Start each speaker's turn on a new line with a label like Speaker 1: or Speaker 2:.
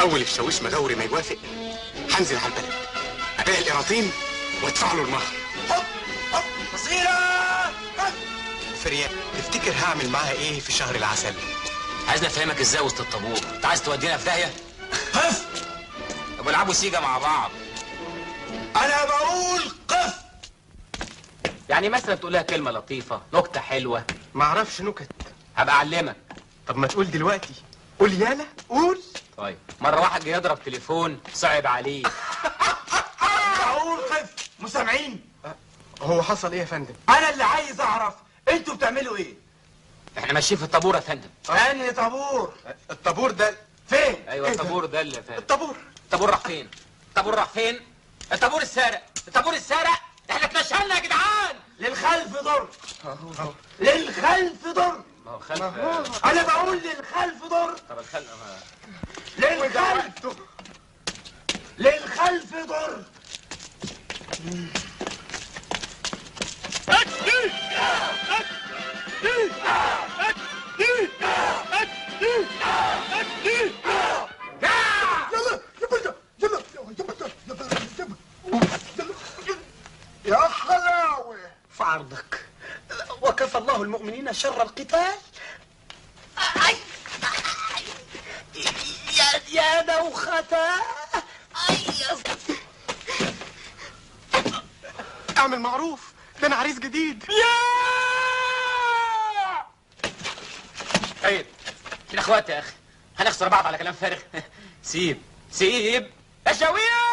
Speaker 1: اول الشاويش مغاوري ما يوافق هنزل على البلد ابيع القراطين وادفع له المهر
Speaker 2: هوب هوب بصيرة
Speaker 1: فريال تفتكر هعمل معاها ايه في شهر العسل
Speaker 3: عايزني افهمك ازاي وسط الطابور انت عايز تودينا في داهيه
Speaker 2: قف
Speaker 3: طب العبوا سيجا مع بعض
Speaker 2: انا بقول قف
Speaker 3: يعني مثلا تقول لها كلمه لطيفه نكته حلوه
Speaker 1: ما اعرفش نكت
Speaker 3: هبقى اعلمك
Speaker 1: طب ما تقول دلوقتي قول يالا قول
Speaker 3: طيب مره واحد جه يضرب تليفون صعب عليه
Speaker 2: بقول قف مسامعين
Speaker 1: هو حصل ايه يا فندم
Speaker 2: انا اللي عايز اعرف انتوا بتعملوا ايه
Speaker 3: احنا ماشيين في الطابور يا فندم
Speaker 2: انهي طابور
Speaker 1: الطابور ده
Speaker 2: فين
Speaker 3: ايوه الطابور ده اللي فات
Speaker 1: الطابور
Speaker 3: الطابور راح فين الطابور راح فين الطابور السارق الطابور السارق احنا اتمشينا يا جدعان
Speaker 2: للخلف ضر للخلف ضر
Speaker 3: ما هو خلف
Speaker 2: انا بقول للخلف ضر
Speaker 3: طب الخلف
Speaker 2: للخلف للخلف ضر
Speaker 4: يا حلاوة في عرضك وكفى الله المؤمنين شر القتال أي. يا يا دوختا أي.
Speaker 1: اعمل معروف ده انا عريس جديد
Speaker 3: طيب احنا اخوات يا اخي هنخسر بعض على كلام فارغ سيب سيب يا شويه